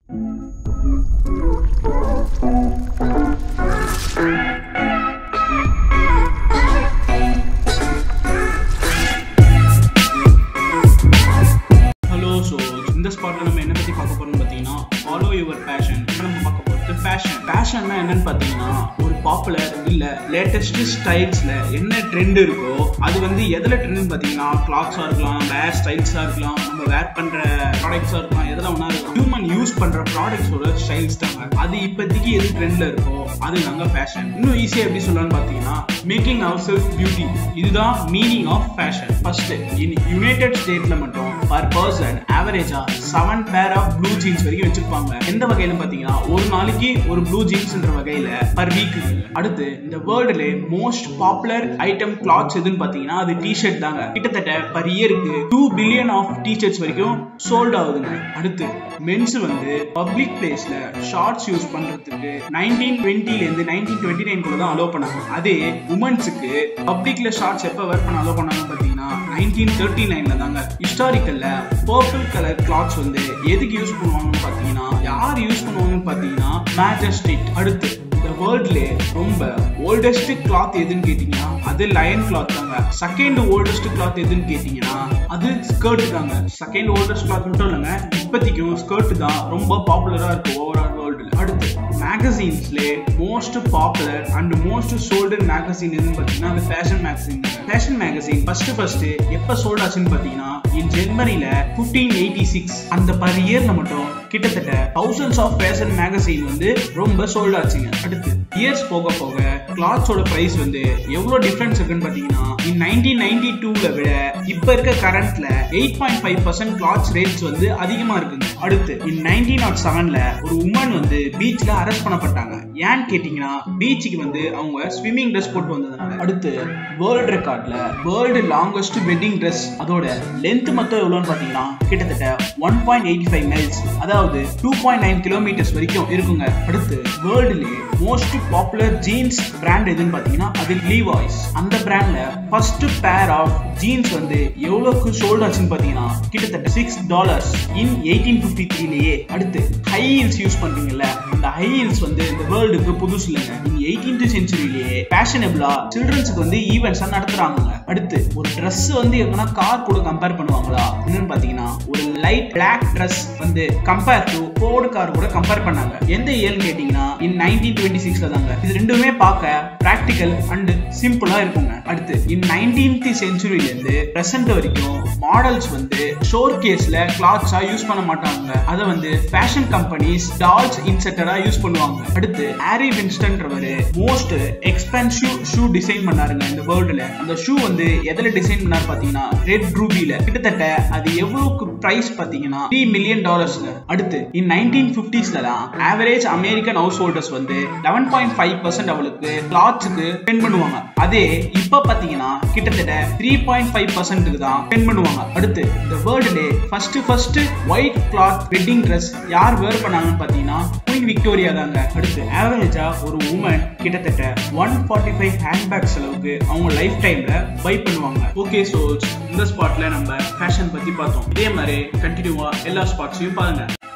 hello so இந்த ஸ்பாட்ல நம்ம என்ன பத்தி பார்க்க போறோம்னு பார்த்தீங்கன்னா ஃபாலோ யுவர் பேஷன் நம்ம பார்க்க போகிறது ஃபேஷன் ஃபேஷன்னா என்னன்னு பார்த்தீங்கன்னா ஒரு பாப்புலர் இல்ல லேட்டஸ்ட் ஸ்டைல்ஸ்ல என்ன ட்ரெண்ட் இருக்கோ அது வந்து எதுல ட்ரெண்ட் பார்த்தீங்கன்னா கிளாத்ஸாக இருக்கலாம் வேர் ஸ்டைல்ஸாக இருக்கலாம் நம்ம வேர் பண்ற ப்ராடக்ட்ஸாக இருக்கலாம் எதில் ஒன்றா இருக்கலாம் ஹியூமன் யூஸ் பண்ற ப்ராடக்ட்ஸோட ஸ்டைல்ஸ் தாங்க அது இப்போதைக்கு எது ட்ரெண்ட்ல இருக்கோ அது தாங்க ஃபேஷன் இன்னும் ஈஸியாக எப்படி சொல்லலாம்னு பார்த்தீங்கன்னா மேக்கிங் அவர் செல்ஃப் பியூட்டி இதுதான் meaning of fashion first in united ஸ்டேட்ல மட்டும் பர் பர்சன் ஆவரேஜா seven pair of blue jeans வரைக்கும் வச்சிருப்பாங்க எந்த வகையில பாத்தீங்கன்னா ஒரு நாளைக்கு ஒரு ப்ளூ ஜீன்ஸ்ன்ற வகையில பர் வீக் அடுத்து இந்த வேர்ல்டுல மோஸ்ட் பாப்புலர் ஐட்டம் கிளாத்ஸ் எதுன்னு பாத்தீங்கன்னா அது டிஷர்ட் தாங்க கிட்டத்தட்ட பர் இயருக்கு டூ பில்லியன் ஆஃப் டிஷர்ட்ஸ் வரைக்கும் சோல்ட் ஆகுதுங்க அடுத்து மென்ஸ் வந்து பப்ளிக் பிளேஸ்ல ஷார்ட்ஸ் யூஸ் பண்றதுக்கு நைன்டீன் டுவெண்ட்டில இருந்து நைன்டீன் டுவெண்ட்டி நைன் தான் அலோவ் பண்ணாங்க அதே உமன்ஸுக்கு பப்ளிக்ல ஷார்ட்ஸ் எப்ப வேர் பண்ண அலோவ் பண்ணாங்க பாத்தீங்கன்னா நைன்டீன் தேர்ட்டி நைன்ல தாங்க ஹிஸ்டாரிக்கல்ல பர்பிள் கலர் கிளாத்ஸ் வந்து எதுக்கு யூஸ் பண்ணுவாங்கன்னு பாத்தீங்கன்னா யார் யூஸ் பண்ணுவாங்கன்னு பாத்தீங்கன்னா மேஜஸ்டிக் அடுத்து இந்த வேர்ல்ட்லே ரொம்ப ஓல்டஸ்ட் கிளாத் எதுன்னு கேட்டீங்கன்னா அது லயன் கிளாத் தாங்க செகண்ட் ஓல்டஸ்ட் கிளாத் எதுன்னு கேட்டீங்கன்னா அது ஸ்கர்ட் தாங்க செகண்ட் ஓல்டஸ்ட் கிளாத் மட்டும் இல்லைங்க இப்போதைக்கும் ஸ்கர்ட் தான் ரொம்ப பாப்புலரா இருக்கு ஓவரால் வேர்ல்டுல அடுத்து மேகசீன்ஸ்ல most popular and most sold magazine எதுன்னு பார்த்தீங்கன்னா அது fashion magazine fashion magazine first first எப்போ சோல்ட் ஆச்சுன்னு பார்த்தீங்கன்னா இன் ஜென்வரியில ஃபிஃப்டீன் எயிட்டி சிக்ஸ் அந்த பர் இயர்ல மட்டும் கிட்டத்தட்ட தௌசண்ட்ஸ் ஆஃப் ஃபேஷன் மேகசீன் வந்து ரொம்ப சோல்ட் ஆச்சுங்க அடுத்து இயர்ஸ் போக போக கிளாத்ஸோட பிரைஸ் வந்து எவ்வளோ டிஃபரன்ஸ் இருக்குன்னு பார்த்தீங்கன்னா இன் நைன்டீன் நைன்டி டூல விட இப்போ இருக்க கரண்ட்ல eight point five percent clothes rates வந்து அதிகமாக இருக்குங்க அடுத்து இன் நைன்டீன் நாட் செவன்ல ஒரு உமன் வந்து பீச்ல அரெஸ்ட் பண்ணப்பட்டாங்க ஏன்னு கேட்டீங்கன்னா பீச்சுக்கு வந்து அவங்க ஸ்விம்மிங் ட்ரெஸ் போட்டு வந்ததுனால அடுத்து வேர்ல்டு ரெக்கார்ட்ல வேர்ல்டு லாங்கஸ்ட் வெட்டிங் ட்ரெஸ் அதோட லென்த் மொத்தம் எவ்வளோன்னு பார்த்தீங்கன்னா கிட்டத்தட்ட one point eighty five miles அதாவது டூ பாயிண்ட் நைன் கிலோமீட்டர்ஸ் வரைக்கும் இருக்குங்க அடுத்து வேர்ல்டுலேயே மோஸ்ட் பாப்புலர் ஜீன்ஸ் பிராண்ட் எதுன்னு பார்த்தீங்கன்னா அது லீவாய்ஸ் அந்த பிராண்ட்ல ஃபர்ஸ்ட் பேர் ஆஃப் ஜீன்ஸ் வந்து எவ்வளோக்கு சோல்ட் ஆச்சுன்னு பார்த்தீங்கன்னா கிட்டத்தட்ட six dollars in eighteen fifty த்ரீலேயே அடுத்து ஹை ஹீல்ஸ் யூஸ் பண்றீங்கல்ல அந்த ஹை ஹீல்ஸ் வந்து இந்த வேர்ல்டுக்கு புதுசு இல்லைங்க நீங்க எயிட்டீன்த் செஞ்சுரியிலேயே ஃபேஷனபிளா சில்ட்ரன்ஸுக்கு வந்து ஈவெண்ட்ஸா நடத்துறாங்க அடுத்து ஒரு ட்ரெஸ் வந்து எங்கன்னா கார் கூட கம்பேர் பண்ணுவாங்களா என்னன்னு பாத்தீங்கன்னா ஒரு லைட் பிளாக் ட்ரெஸ் வந்து கம்பேர் டு ஃபோர்டு கார் கூட கம்பேர் பண்ணாங்க எந்த இயர்னு கேட்டீங்கன்னா இன் நைன்டீன் டுவெண்ட்டி சிக்ஸ்ல தாங்க இது ரெண்டுமே பார்க்க பிராக்டிக்கல் அண்ட் சிம்பிளா இருக்குங்க அடுத்து இன் நைன்டீன்த் செஞ்சுரியில இருந்து பிரசன்ட் வரைக்கும் மாடல்ஸ் வந்து ஷோர் கேஸ்ல கிளாத்ஸா யூஸ் பண்ண மாட்டாங்க அதை வந்து fashion companies dolls etcetera use பண்ணுவாங்க அடுத்து ஹாரி வின்ஸ்டன்றவர் மோஸ்ட் எக்ஸ்பென்சிவ் ஷூ டிசைன் பண்ணாருங்க இந்த வேர்ல்டுல அந்த ஷூ வந்து எதுல டிசைன் பண்ணாரு பாத்தீங்கன்னா ரெட் ரூபில கிட்டத்தட்ட அது எவ்வளவுக்கு பிரைஸ் பாத்தீங்கன்னா த்ரீ மில்லியன் டாலர்ஸ்ங்க அடுத்து இன் நைன்டீன் பிப்டிஸ்ல தான் ஆவரேஜ் அமெரிக்கன் ஹவுஸ் ஹோல்டர்ஸ் வந்து லெவன் பாயிண்ட் ஃபைவ் பர்சன்ட் அவளுக்கு கிளாத்ஸுக்கு ஸ்பெண்ட் பண்ணுவாங்க அதே இப்ப பாத்தீங்கன்னா கிட்டத்தட்ட த்ரீ பாயிண்ட் ஃபைவ் பர்சன்ட்டுக்கு தான் ஸ்பெண்ட் பண்ணுவாங்க அடுத்து இந்த வேர்ல்டுலே first first white cloth wedding dress யார் வேர் பண்ணாங்கன்னு பாத்தீங்கன்னா குயின் விக்டோரியா தாங்க அடுத்து ஆவரேஜா ஒரு உமன் கிட்டத்தட்ட ஒன் ஃபார்ட்டி ஃபைவ் ஹேண்ட்பேக் செலவுக்கு அவங்க லைஃப் டைம்ல பை பண்ணுவாங்க ஓகே ஸோ இந்த ஸ்பாட்ல நம்ம ஃபேஷன் பத்தி பார்த்தோம் இதே மாதிரி கண்டினியூவா எல்லா ஸ்பாட்ஸையும் பாருங்க